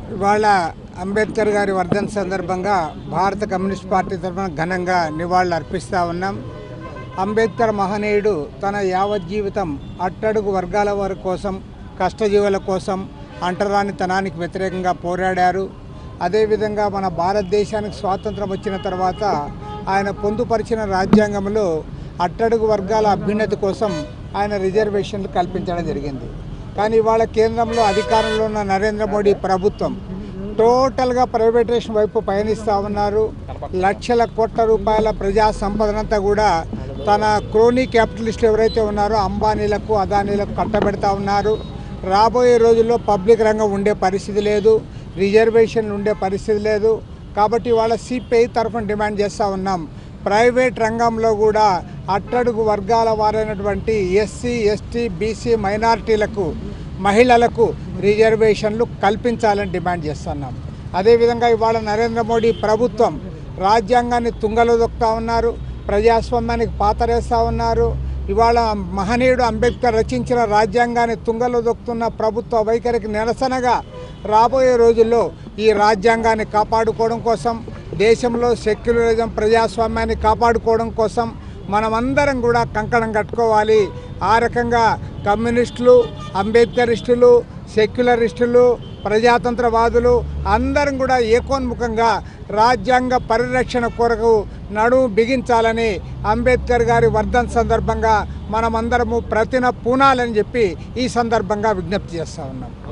ఇవాళ అంబేద్కర్ గారి వర్ధన్ సందర్భంగా భారత కమ్యూనిస్ట్ పార్టీ తరఫున ఘనంగా నివాళులు అర్పిస్తూ ఉన్నాం అంబేద్కర్ మహనీయుడు తన యావత్ జీవితం అట్టడుగు వర్గాల వారి కోసం కష్టజీవుల కోసం అంటరానితనానికి వ్యతిరేకంగా పోరాడారు అదేవిధంగా మన భారతదేశానికి స్వాతంత్రం వచ్చిన తర్వాత ఆయన పొందుపరిచిన రాజ్యాంగంలో అట్టడుగు వర్గాల అభ్యున్నతి కోసం ఆయన రిజర్వేషన్లు కల్పించడం జరిగింది కానీ ఇవాళ కేంద్రంలో అధికారంలో ఉన్న నరేంద్ర మోడీ ప్రభుత్వం టోటల్గా ప్రైవేటేషన్ వైపు పయనిస్తూ ఉన్నారు లక్షల కోట్ల రూపాయల ప్రజా సంపదనంతా కూడా తన క్రోనీ క్యాపిటలిస్టులు ఎవరైతే ఉన్నారో అంబానీలకు అదానీలకు కట్టబెడతా ఉన్నారు రాబోయే రోజుల్లో పబ్లిక్ రంగం ఉండే పరిస్థితి లేదు రిజర్వేషన్లు ఉండే పరిస్థితి లేదు కాబట్టి వాళ్ళ సిపిఐ తరఫున డిమాండ్ చేస్తూ ఉన్నాం ప్రైవేట్ రంగంలో కూడా అట్టడుగు వర్గాల వారైనటువంటి ఎస్సీ ఎస్టీ బీసీ మైనారిటీలకు మహిళలకు రిజర్వేషన్లు కల్పించాలని డిమాండ్ చేస్తున్నాం అదేవిధంగా ఇవాళ నరేంద్ర మోడీ ప్రభుత్వం రాజ్యాంగాన్ని తుంగలో దొక్కుతా ఉన్నారు ప్రజాస్వామ్యానికి పాతరేస్తూ ఉన్నారు ఇవాళ మహనీయుడు అంబేద్కర్ రచించిన రాజ్యాంగాన్ని తుంగలో దొక్కుతున్న ప్రభుత్వ వైఖరికి నిరసనగా రాబోయే రోజుల్లో ఈ రాజ్యాంగాన్ని కాపాడుకోవడం కోసం దేశంలో సెక్యులరిజం ప్రజాస్వామ్యాన్ని కాపాడుకోవడం కోసం మనమందరం కూడా కంకణం కట్టుకోవాలి ఆ రకంగా కమ్యూనిస్టులు అంబేద్కరిస్టులు సెక్యులరిస్టులు ప్రజాతంత్రవాదులు అందరం కూడా ఏకోన్ముఖంగా రాజ్యాంగ పరిరక్షణ కొరకు నడుము బిగించాలని అంబేద్కర్ గారి వర్ధన్ సందర్భంగా మనమందరము ప్రతిన పూనాలని చెప్పి ఈ సందర్భంగా విజ్ఞప్తి చేస్తూ ఉన్నాం